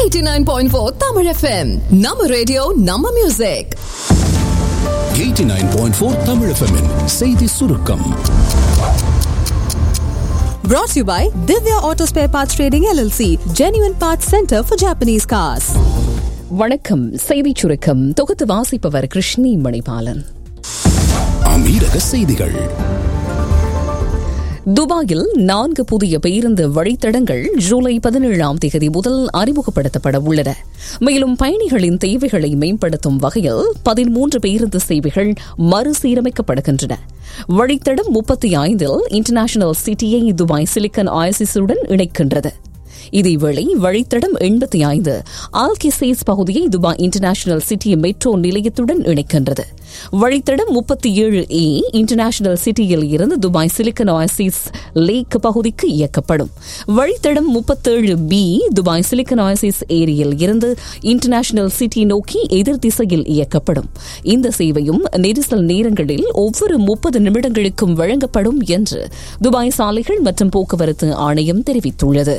89.4 Tamil FM. நம்ம radio நம்ம music 89.4 Tamil FM -இன் செய்தி சுருக்கம் Brought to you by Divya Auto Spare Parts Trading LLC, Genuine Parts Center for Japanese Cars. வணக்கம் செய்திச் சுருக்கம் தொகுத்து வாசிப்பவர் கிருஷ்ணி மணிபாலன் அமீரக செய்திகள் துபாயில் நான்கு புதிய பேருந்து வழித்தடங்கள் ஜூலை பதினேழாம் தேதி முதல் அறிமுகப்படுத்தப்பட உள்ளன மேலும் பயணிகளின் தேவைகளை மேம்படுத்தும் வகையில் பதிமூன்று பேருந்து சேவைகள் மறுசீரமைக்கப்படுகின்றன வழித்தடம் முப்பத்தி ஐந்தில் இன்டர்நேஷனல் சிட்டியை துபாய் சிலிக்கன் ஆயசிஸுடன் இணைக்கின்றது இதேவேளை வழித்தடம் எண்பத்தி ஐந்து ஆல்கிசேஸ் பகுதியை துபாய் இன்டர்நேஷனல் சிட்டி மெட்ரோ நிலையத்துடன் இணைக்கின்றது வழித்தடம் முப்பத்தி ஏழு ஏ இன்டர்நேஷனல் சிட்டியில் இருந்து துபாய் சிலிக்கன் ஆயசிஸ் லேக் பகுதிக்கு இயக்கப்படும் வழித்தடம் முப்பத்தேழு பி துபாய் சிலிக்கன் ஆயசிஸ் ஏரியில் இருந்து இன்டர்நேஷனல் சிட்டி நோக்கி எதிர் திசையில் இயக்கப்படும் இந்த சேவையும் நெரிசல் நேரங்களில் ஒவ்வொரு முப்பது நிமிடங்களுக்கும் வழங்கப்படும் என்று துபாய் சாலைகள் மற்றும் போக்குவரத்து ஆணையம் தெரிவித்துள்ளது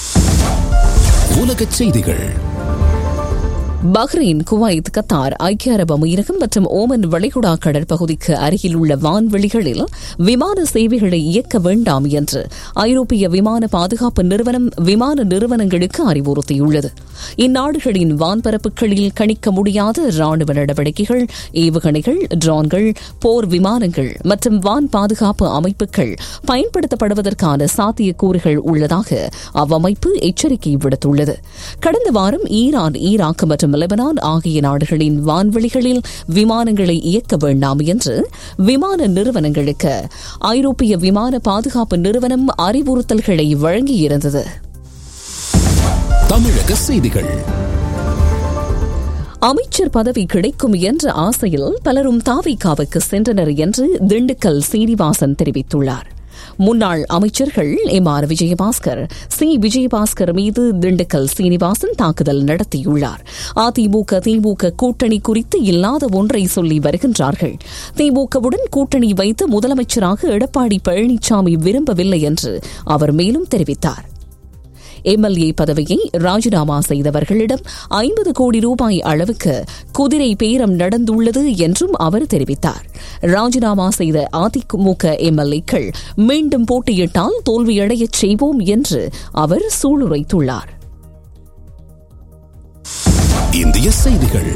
உலகச் செய்திகள் பஹ்ரைன் குவைத் கத்தார் ஐக்கிய அரபு அமீரகம் மற்றும் ஓமன் வளைகுடா கடற்பகுதிக்கு அருகில் உள்ள வான்வெளிகளில் விமான சேவைகளை இயக்க வேண்டாம் என்று ஐரோப்பிய விமான பாதுகாப்பு நிறுவனம் விமான நிறுவனங்களுக்கு அறிவுறுத்தியுள்ளது இந்நாடுகளின் வான்பரப்புகளில் கணிக்க முடியாத ராணுவ நடவடிக்கைகள் ஏவுகணைகள் ட்ரோன்கள் போர் விமானங்கள் மற்றும் வான் பாதுகாப்பு அமைப்புகள் பயன்படுத்தப்படுவதற்கான சாத்தியக்கூறுகள் உள்ளதாக அவ்வமைப்பு எச்சரிக்கை விடுத்துள்ளது கடந்த வாரம் ஈரான் ஈராக் மற்றும் லெபனான் ஆகிய நாடுகளின் வான்வெளிகளில் விமானங்களை இயக்க வேண்டாம் என்று விமான நிறுவனங்களுக்கு ஐரோப்பிய விமான பாதுகாப்பு நிறுவனம் அறிவுறுத்தல்களை வழங்கியிருந்தது தமிழக செய்திகள் அமைச்சர் பதவி கிடைக்கும் என்ற ஆசையில் பலரும் தாவிகாவுக்கு சென்றனர் என்று திண்டுக்கல் சீனிவாசன் தெரிவித்துள்ளார் முன்னாள் அமைச்சர்கள் M R Vijayabaskar C Vijayabaskar மீது திண்டுக்கல் சீனிவாசன் தாக்குதல் நடத்தியுள்ளார் அதிமுக திமுக கூட்டணி குறித்து இல்லாத ஒன்றை சொல்லி வருகின்றார்கள் திமுகவுடன் கூட்டணி வைத்து முதலமைச்சராக எடப்பாடி பழனிசாமி விரும்பவில்லை என்று அவர் மேலும் தெரிவித்தார் எம்எல்ஏ பதவியை ராஜினாமா செய்தவர்களிடம் ஐம்பது கோடி ரூபாய் அளவுக்கு குதிரை பேரம் நடந்துள்ளது என்றும் அவர் தெரிவித்தார் ராஜினாமா செய்த அதிமுக எம்எல்ஏக்கள் மீண்டும் போட்டியிட்டால் தோல்வியடையச் செய்வோம் என்று அவர் சூளுரைத்துள்ளார் இந்திய செய்திகள்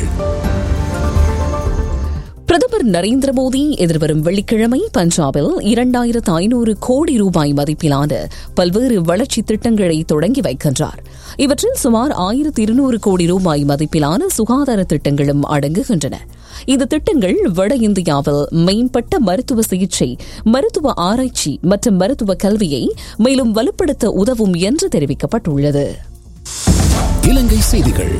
பிரதமர் நரேந்திர மோடி எதிர்வரும் வெள்ளிக்கிழமை பஞ்சாபில் இரண்டாயிரத்து ஐநூறு கோடி ரூபாய் மதிப்பிலான பல்வேறு வளர்ச்சி திட்டங்களை தொடங்கி வைக்கின்றார் இவற்றில் சுமார் ஆயிரத்து இருநூறு கோடி ரூபாய் மதிப்பிலான சுகாதார திட்டங்களும் அடங்குகின்றன இந்த திட்டங்கள் வட இந்தியாவில் மேம்பட்ட மருத்துவ சிகிச்சை மருத்துவ ஆராய்ச்சி மற்றும் மருத்துவ கல்வியை மேலும் வலுப்படுத்த உதவும் என்று தெரிவிக்கப்பட்டுள்ளது இலங்கை செய்திகள்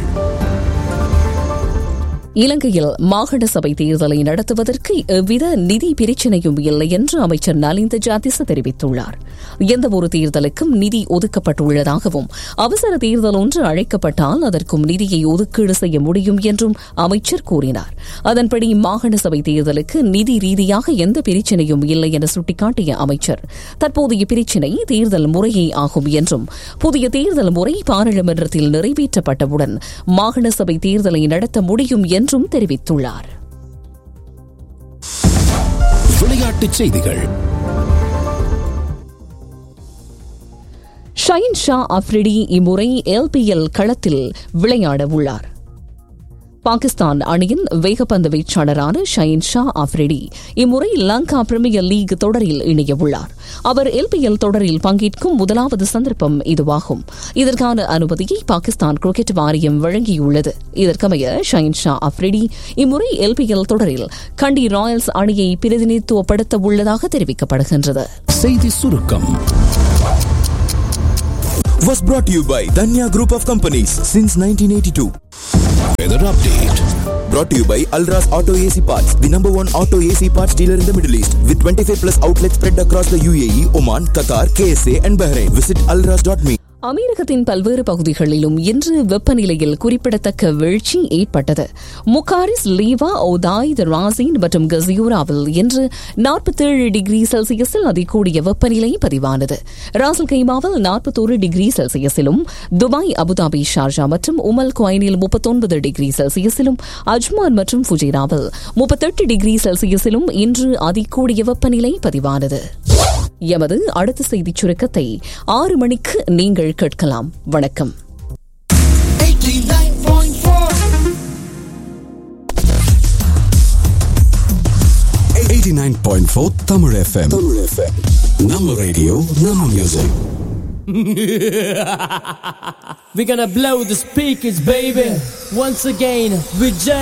இலங்கையில் மாகாண சபை தேர்தலை நடத்துவதற்கு எவ்வித நிதி பிரச்சினையும் இல்லை என்று அமைச்சர் நலிந்த ஜாதிச தெரிவித்துள்ளார் எந்தவொரு தேர்தலுக்கும் நிதி ஒதுக்கப்பட்டுள்ளதாகவும் அவசர தேர்தல் ஒன்று அழைக்கப்பட்டால் அதற்கும் நிதியை ஒதுக்கீடு செய்ய முடியும் என்றும் அமைச்சர் கூறினார் அதன்படி மாகாண சபை தேர்தலுக்கு நிதி ரீதியாக எந்த பிரச்சினையும் இல்லை என சுட்டிக்காட்டிய அமைச்சர் தற்போதைய பிரச்சினை தேர்தல் முறையே ஆகும் என்றும் புதிய தேர்தல் முறை பாராளுமன்றத்தில் நிறைவேற்றப்பட்டவுடன் மாகாண சபை தேர்தலை நடத்த முடியும் என்றும் தெரிவித்துள்ளார் விளையாட்டுச் செய்திகள் ஷைன் ஷா அப்ரிடி இம்முறை எல்பிஎல் களத்தில் விளையாட உள்ளார் பாகிஸ்தான் அணியின் வேகப்பந்து வீச்சாளரான ஷைன் ஷா அப்ரிடி இம்முறை லங்கா பிரீமியர் லீக் தொடரில் இணையவுள்ளார் அவர் எல்பிஎல் தொடரில் பங்கேற்கும் முதலாவது சந்தர்ப்பம் இதுவாகும் இதற்கான அனுமதியை பாகிஸ்தான் கிரிக்கெட் வாரியம் வழங்கியுள்ளது இதற்கமைய ஷைன் ஷா அப்ரிடி இம்முறை எல்பிஎல் தொடரில் கண்டி ராயல்ஸ் அணியை பிரதிநிதித்துவப்படுத்த உள்ளதாக தெரிவிக்கப்படுகின்றது செய்தி சுருக்கம் was brought to you by Danya Group of Companies since 1982. Weather update Brought to you by Alras Auto AC Parts, the number one auto AC parts dealer in the Middle East, with 25 plus outlets spread across the UAE, Oman, Qatar, KSA, and Bahrain. Visit alras.me. அமீரகத்தின் பல்வேறு பகுதிகளிலும் இன்று வெப்பநிலையில் குறிப்பிடத்தக்க வீழ்ச்சி ஏற்பட்டது முக்காரிஸ் லீவா ஓதாய் ராசின் மற்றும் கசியூராவில் இன்று நாற்பத்தேழு டிகிரி செல்சியஸில் அதிகூடிய வெப்பநிலை பதிவானது ராசல் கைமாவில் நாற்பத்தோரு டிகிரி செல்சியஸிலும் துபாய் அபுதாபி ஷார்ஜா மற்றும் உமல் குவைனில் முப்பத்தொன்பது டிகிரி செல்சியஸிலும் அஜ்மான் மற்றும் ஃபுஜைராவில் முப்பத்தெட்டு டிகிரி செல்சியஸிலும் இன்று அதிகூடிய வெப்பநிலை பதிவானது எமது அடுத்த செய்திச் சுருக்கத்தை ஆறு மணிக்கு நீங்கள் கேட்கலாம் வணக்கம் 89.4 Tamil FM. Tamil FM. நம்ம ரேடியோ நம்ம music We're gonna blow the speakers, baby. Once again, with Jay.